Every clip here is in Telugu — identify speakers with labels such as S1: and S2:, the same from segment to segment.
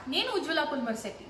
S1: నేను ఉజ్వల పుల్మర్శెట్టి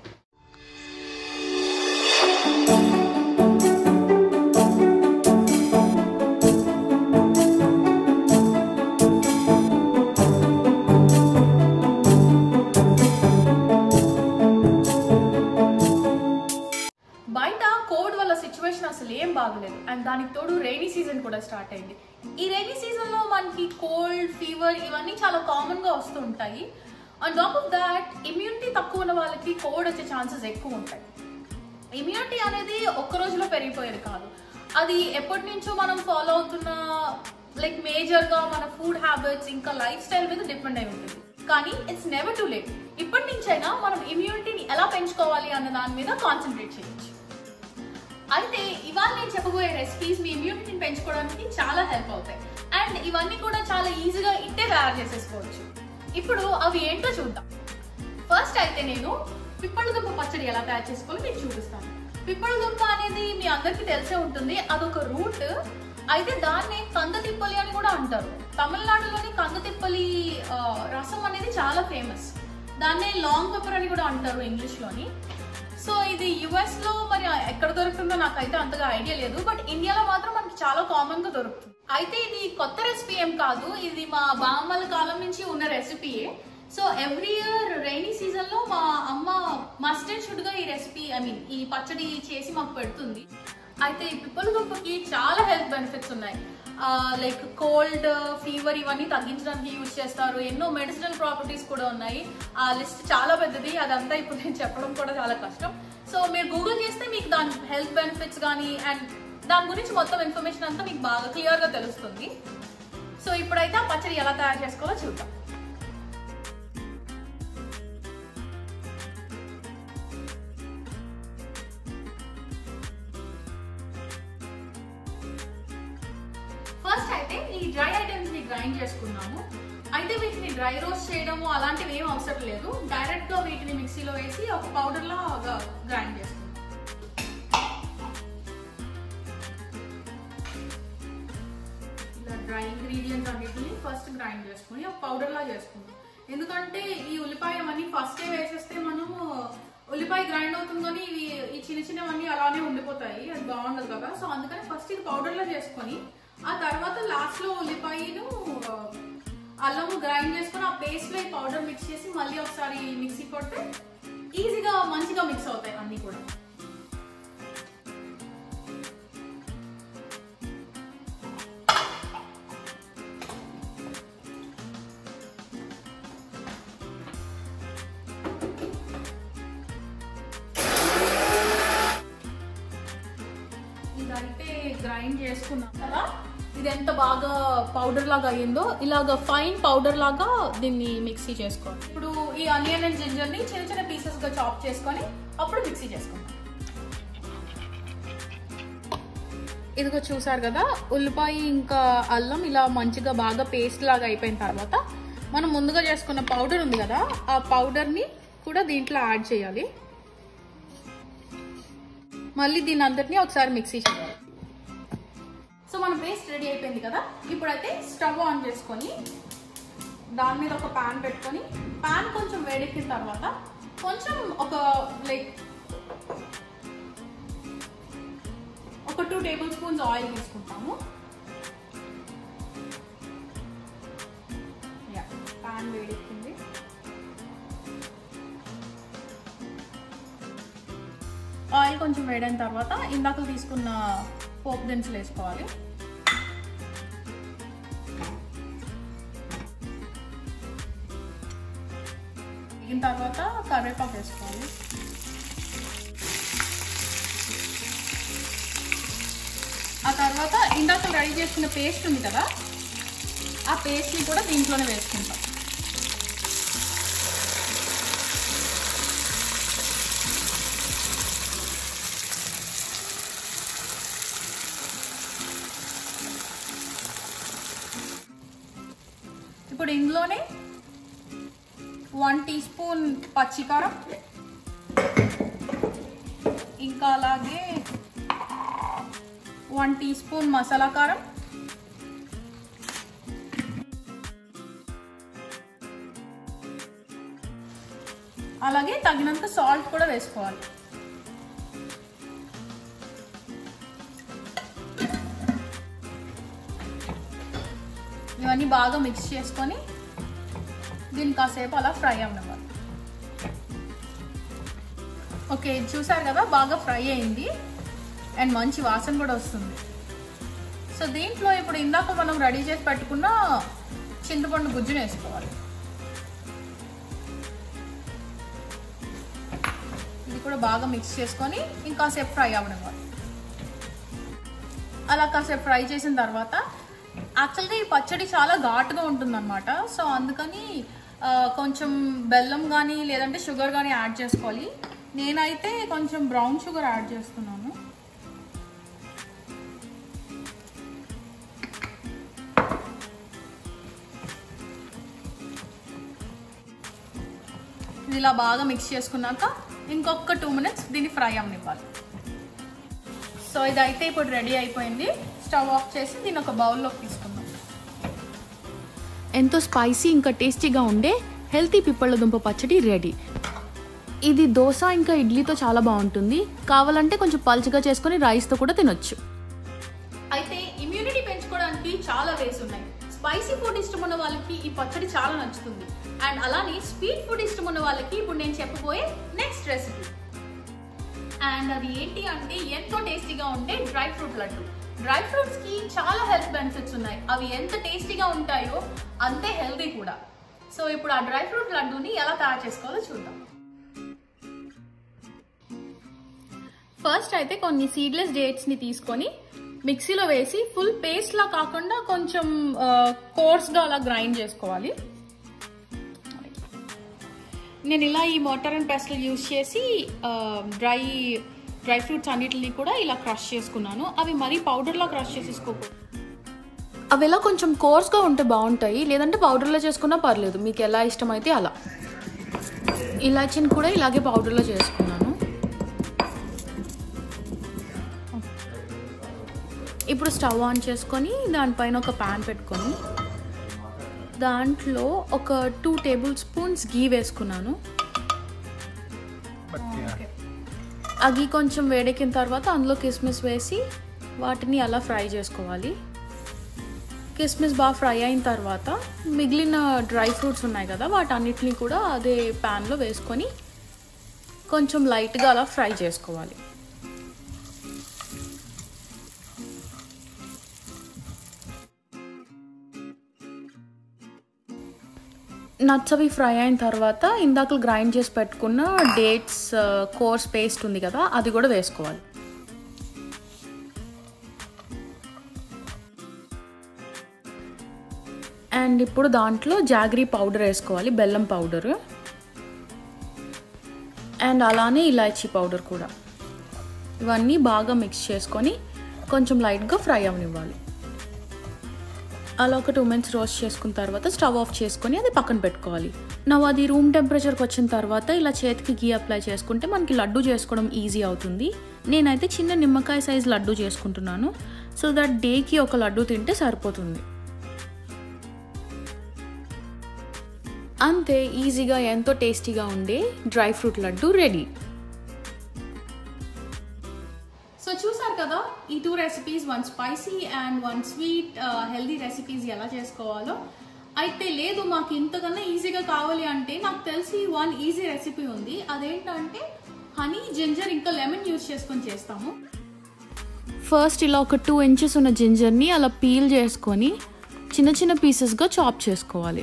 S1: బయట కోవిడ్ వల్ల సిచ్యువేషన్ అసలు ఏం బాగలేదు అండ్ దానికి తోడు రైనీ సీజన్ కూడా స్టార్ట్ అయింది ఈ రైనీ సీజన్ లో మనకి కోల్డ్ ఫీవర్ ఇవన్నీ చాలా కామన్ గా వస్తూ ఉంటాయి and top of that immunity తక్కువ ఉన్న వాళ్ళకి కోవిడ్ వచ్చే ఛాన్సెస్ ఎక్కువ ఉంటాయి ఇమ్యూనిటీ అనేది ఒక్క రోజులో పెరిగిపోయేది కాదు అది ఎప్పటి నుంచో మనం ఫాలో అవుతున్న లైక్ మేజర్ గా మన ఫుడ్ హ్యాబిట్స్ ఇంకా లైఫ్ స్టైల్ మీద డిపెండ్ అయి ఉంటుంది కానీ ఇట్స్ నెవర్ టు లేట్ ఇప్పటి నుంచైనా మనం ఇమ్యూనిటీని ఎలా పెంచుకోవాలి అన్న దాని మీద కాన్సన్ట్రేట్ చేయొచ్చు అయితే ఇవాళ నేను చెప్పబోయే రెసిపీస్ మీ ఇమ్యూనిటీని పెంచుకోవడానికి చాలా హెల్ప్ అవుతాయి అండ్ ఇవన్నీ కూడా చాలా ఈజీగా ఇట్టే తయారు చేసేసుకోవచ్చు ఇప్పుడు అవి ఏంటో చూద్దాం ఫస్ట్ అయితే నేను పిప్పళ్ళ దుంప పచ్చడి ఎలా తయారు చేసుకోవాలో మీకు చూపిస్తాను పిప్పళ్ళ దుంప అనేది మీ అందరికీ తెలిసే ఉంటుంది అదొక రూట్ అయితే దాన్ని కంద తిప్పలి అని కూడా అంటారు తమిళనాడులోని కంద తిప్పలి ఆ, రసం అనేది చాలా ఫేమస్ దాన్నే లాంగ్ పెప్పర్ అని కూడా అంటారు ఇంగ్లీష్లోని సో ఇది యుఎస్ లో మరి ఎక్కడ దొరుకుతుందో నాకైతే అంతగా ఐడియా లేదు బట్ ఇండియాలో మాత్రం మనకి చాలా కామన్ గా దొరుకుతుంది అయితే ఇది కొత్త రెసిపీ ఏం కాదు ఇది మా బామ్మల కాలం నుంచి ఉన్న రెసిపీయే so every year rainy season లో మా అమ్మ మస్ట్ అండ్ షుడ్ గా ఈ రెసిపీ ఐ మీన్ ఈ పచ్చడి చేసి మాకు పెడుతుంది అయితే ఈ పిప్పల దుంపకి చాలా హెల్త్ బెనిఫిట్స్ ఉన్నాయి లైక్ కోల్డ్ ఫీవర్ ఇవన్నీ తగ్గించడానికి యూజ్ చేస్తారు ఎన్నో మెడిసినల్ ప్రాపర్టీస్ కూడా ఉన్నాయి ఆ లిస్ట్ చాలా పెద్దది అదంతా ఇప్పుడు నేను చెప్పడం కూడా చాలా కష్టం సో మీరు గూగుల్ చేస్తే మీకు దాని హెల్త్ బెనిఫిట్స్ కానీ అండ్ దాని గురించి మొత్తం ఇన్ఫర్మేషన్ అంతా మీకు బాగా క్లియర్ గా తెలుస్తుంది సో ఇప్పుడైతే ఆ పచ్చడి ఎలా తయారు చేసుకోవాలో చూద్దాం ఫస్ట్ అయితే ఈ డ్రై ఐటమ్స్ ని గ్రైండ్ చేసుకున్నాము అయితే వీటిని డ్రై రోస్ట్ చేయడము అలాంటివి ఏం అవసరం లేదు డైరెక్ట్ గా వీటిని మిక్సీలో వేసి ఒక పౌడర్ లా గ్రైండ్ చేసుకుందాం ఇలా డ్రై ఇంగ్రీడియంట్స్ అన్నిటిని ఫస్ట్ గ్రైండ్ చేసుకుని ఒక పౌడర్ లా చేసుకుందాం ఎందుకంటే ఈ ఉల్లిపాయ అవన్నీ ఫస్టే వేసేస్తే మనము ఉల్లిపాయ గ్రైండ్ అవుతుందని ఇవి ఈ చిన్న చిన్నవన్నీ అలానే ఉండిపోతాయి అది బాగుండదు కదా సో అందుకని ఫస్ట్ ఇది పౌడర్ లా చేసుకొని ఆ తర్వాత లాస్ట్ లో ఉల్లిపాయను ఆ, అల్లము గ్రైండ్ చేసుకొని ఆ పేస్ట్ లో ఈ పౌడర్ మిక్స్ చేసి మళ్ళీ ఒకసారి మిక్సీ కొడితే ఈజీగా మంచిగా మిక్స్ అవుతాయి అన్ని కూడా ఇదైతే గ్రైండ్ చేసుకున్నాం కదా ఇది ఎంత బాగా పౌడర్ లాగా అయ్యిందో ఇలాగ ఫైన్ పౌడర్ లాగా దీన్ని మిక్సీ చేసుకోవాలి ఇప్పుడు ఈ ఆనియన్ అండ్ జింజర్ ని చిన్న చిన్న పీసెస్ గా చాప్ చేసుకొని అప్పుడు మిక్సీ చేసుకుందాం ఇదిగో చూసారు కదా ఉల్లిపాయ ఇంకా అల్లం ఇలా మంచిగా బాగా పేస్ట్ లాగా అయిపోయిన తర్వాత మనం ముందుగా చేసుకున్న పౌడర్ ఉంది కదా ఆ పౌడర్ ని కూడా దీంట్లో యాడ్ చేయాలి మళ్ళీ దీని అందరినీ ఒకసారి మిక్సీ చేయాలి సో మన పేస్ట్ రెడీ అయిపోయింది కదా ఇప్పుడైతే స్టవ్ ఆన్ చేసుకొని దాని మీద ఒక పాన్ పెట్టుకొని పాన్ కొంచెం వేడెక్కిన తర్వాత కొంచెం ఒక లైక్ ఒక టూ టేబుల్ స్పూన్స్ ఆయిల్ తీసుకుంటాము యా పాన్ వేడెక్కింది ఆయిల్ కొంచెం వేడైన తర్వాత ఇందాక తీసుకున్న పోపు దినుసులు వేసుకోవాలి వేగిన తర్వాత కరివేపాకు వేసుకోవాలి ఆ తర్వాత ఇందాక రెడీ చేసుకున్న పేస్ట్ ఉంది కదా ఆ పేస్ట్ని కూడా దీంట్లోనే వేసుకుంటాం ఇప్పుడు ఇందులోనే వన్ టీ స్పూన్ పచ్చికారం ఇంకా అలాగే వన్ టీ స్పూన్ మసాలా కారం అలాగే తగినంత సాల్ట్ కూడా వేసుకోవాలి ఇవన్నీ బాగా మిక్స్ చేసుకొని దీన్ని కాసేపు అలా ఫ్రై అవ్వనివ్వాలి ఓకే చూసారు కదా బాగా ఫ్రై అయింది అండ్ మంచి వాసన కూడా వస్తుంది సో దీంట్లో ఇప్పుడు ఇందాక మనం రెడీ చేసి పెట్టుకున్న చింతపండు గుజ్జును వేసుకోవాలి ఇది కూడా బాగా మిక్స్ చేసుకొని ఇంకాసేపు ఫ్రై అవ్వనివ్వాలి అలా కాసేపు ఫ్రై చేసిన తర్వాత యాక్చువల్గా ఈ పచ్చడి చాలా ఘాటుగా ఉంటుందన్నమాట సో అందుకని ఆ, కొంచెం బెల్లం కానీ లేదంటే షుగర్ కానీ యాడ్ చేసుకోవాలి నేనైతే కొంచెం బ్రౌన్ షుగర్ యాడ్ చేస్తున్నాను ఇది ఇలా బాగా మిక్స్ చేసుకున్నాక ఇంకొక టూ మినిట్స్ దీన్ని ఫ్రై అవ్వనివ్వాలి సో ఇదైతే ఇప్పుడు రెడీ అయిపోయింది స్టవ్ ఆఫ్ చేసి దీన్ని ఒక బౌల్లోకి తీసుకుందాం
S2: ఎంతో స్పైసీ ఇంకా టేస్టీగా ఉండే హెల్తీ పిప్పళ్ళ దుంప పచ్చడి రెడీ ఇది దోశ ఇంకా ఇడ్లీతో చాలా బాగుంటుంది కావాలంటే కొంచెం పల్చగా చేసుకొని రైస్తో కూడా తినొచ్చు
S1: అయితే ఇమ్యూనిటీ పెంచుకోవడానికి చాలా వేస్ ఉన్నాయి స్పైసీ ఫుడ్ ఇష్టం ఉన్న వాళ్ళకి ఈ పచ్చడి చాలా నచ్చుతుంది అండ్ అలానే స్వీట్ ఫుడ్ ఇష్టం ఉన్న వాళ్ళకి ఇప్పుడు నేను చెప్పబోయే నెక్స్ట్ రెసిపీ అండ్ అది ఏంటి అంటే ఎంతో టేస్టీగా ఉండే dry fruit laddu dry fruits కి చాలా హెల్త్ బెనిఫిట్స్ ఉన్నాయి అవి ఎంత టేస్టీగా ఉంటాయో అంతే హెల్తీ కూడా సో ఇప్పుడు ఆ డ్రై ఫ్రూట్ లడ్డూని ఎలా తయారు చేసుకోవాలో చూద్దాం ఫస్ట్ అయితే కొన్ని సీడ్లెస్ డేట్స్ ని తీసుకొని మిక్సీలో వేసి ఫుల్ పేస్ట్ లా కాకుండా కొంచెం కోర్స్ గా అలా గ్రైండ్ చేసుకోవాలి నేను ఇలా ఈ మోటార్ అండ్ పెస్టల్ యూస్ చేసి డ్రై డ్రై ఫ్రూట్స్ అన్నిటిని కూడా ఇలా క్రష్ చేసుకున్నాను అవి మరీ పౌడర్లా క్రష్ చేసేసుకోకూడదు
S2: అవి ఎలా కొంచెం కోర్స్గా ఉంటే బాగుంటాయి లేదంటే పౌడర్లో చేసుకున్నా పర్లేదు మీకు ఎలా ఇష్టమైతే అలా ఇలాచీని కూడా ఇలాగే పౌడర్లో చేసుకున్నాను ఇప్పుడు స్టవ్ ఆన్ చేసుకొని దానిపైన ఒక ప్యాన్ పెట్టుకొని దాంట్లో ఒక టూ టేబుల్ స్పూన్స్ గీ వేసుకున్నాను ఆ గీ కొంచెం వేడెక్కిన తర్వాత అందులో కిస్మిస్ వేసి వాటిని అలా ఫ్రై చేసుకోవాలి కిస్మిస్ బాగా ఫ్రై అయిన తర్వాత మిగిలిన డ్రై ఫ్రూట్స్ ఉన్నాయి కదా వాటన్నిటిని కూడా అదే ప్యాన్లో వేసుకొని కొంచెం లైట్గా అలా ఫ్రై చేసుకోవాలి నట్స్ అవి ఫ్రై అయిన తర్వాత ఇందాక గ్రైండ్ చేసి పెట్టుకున్న డేట్స్ కోర్స్ పేస్ట్ ఉంది కదా అది కూడా వేసుకోవాలి అండ్ ఇప్పుడు దాంట్లో జాగరీ పౌడర్ వేసుకోవాలి బెల్లం పౌడర్ అండ్ అలానే ఇలాచీ పౌడర్ కూడా ఇవన్నీ బాగా మిక్స్ చేసుకొని కొంచెం లైట్గా ఫ్రై అవనివ్వాలి అలా ఒక టూ మినిట్స్ రోస్ట్ చేసుకున్న తర్వాత స్టవ్ ఆఫ్ చేసుకొని అది పక్కన పెట్టుకోవాలి నవ్వు అది రూమ్ టెంపరేచర్కి వచ్చిన తర్వాత ఇలా చేతికి గీ అప్లై చేసుకుంటే మనకి లడ్డు చేసుకోవడం ఈజీ అవుతుంది నేనైతే చిన్న నిమ్మకాయ సైజ్ లడ్డు చేసుకుంటున్నాను సో దట్ డేకి ఒక లడ్డు తింటే సరిపోతుంది అంతే ఈజీగా ఎంతో టేస్టీగా ఉండే dry fruit laddu ready
S1: so చూసారు కదా ఈ two recipes one spicy and one sweet healthy recipes ఎలా చేసుకోవాలో అయితే లేదు మాకు ఇంతకన్నా ఈజీగా కావాలి అంటే నాకు తెలిసి వన్ ఈజీ రెసిపీ ఉంది అదేంటంటే హనీ జింజర్ ఇంకా లెమన్ యూస్ చేసుకొని చేస్తాము
S2: ఫస్ట్ ఇలా ఒక టూ ఇంచెస్ ఉన్న జింజర్ని అలా పీల్ చేసుకొని చిన్న చిన్న పీసెస్గా చాప్ చేసుకోవాలి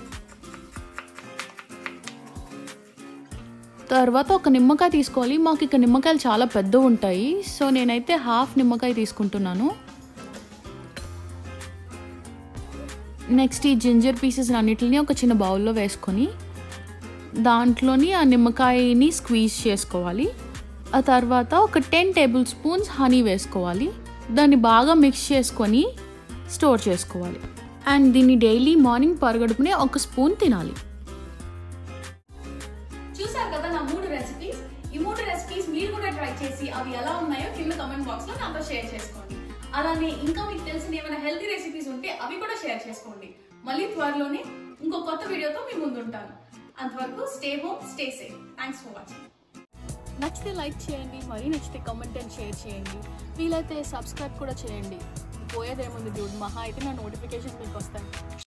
S2: తర్వాత ఒక నిమ్మకాయ తీసుకోవాలి మాకు ఇక నిమ్మకాయలు చాలా పెద్దవి ఉంటాయి సో నేనైతే హాఫ్ నిమ్మకాయ తీసుకుంటున్నాను నెక్స్ట్ ఈ జింజర్ పీసెస్ అన్నిటిని ఒక చిన్న బౌల్లో వేసుకొని దాంట్లోని ఆ నిమ్మకాయని స్క్వీజ్ చేసుకోవాలి ఆ తర్వాత ఒక టెన్ టేబుల్ స్పూన్స్ హనీ వేసుకోవాలి దాన్ని బాగా మిక్స్ చేసుకొని స్టోర్ చేసుకోవాలి అండ్ దీన్ని డైలీ మార్నింగ్ పరగడుపునే ఒక స్పూన్ తినాలి
S1: చూసారు కదా నా మూడు రెసిపీస్ ఈ మూడు రెసిపీస్ మీరు కూడా ట్రై చేసి అవి ఎలా ఉన్నాయో కింద కమెంట్ బాక్స్ లో నాతో షేర్ చేసుకోండి అలానే ఇంకా మీకు తెలిసిన ఏమైనా హెల్తీ రెసిపీస్ ఉంటే అవి కూడా షేర్ చేసుకోండి మళ్ళీ త్వరలోనే ఇంకో కొత్త వీడియోతో మీ ముందు ఉంటాను అంతవరకు stay home stay safe thanks for watching
S2: నచ్చితే లైక్ చేయండి మరీ నచ్చితే కామెంట్ అండ్ షేర్ చేయండి వీలైతే సబ్స్క్రైబ్ కూడా చేయండి పోయేదేముంది చూడు మహా అయితే నా నోటిఫికేషన్స్ మీకు వస్తాయి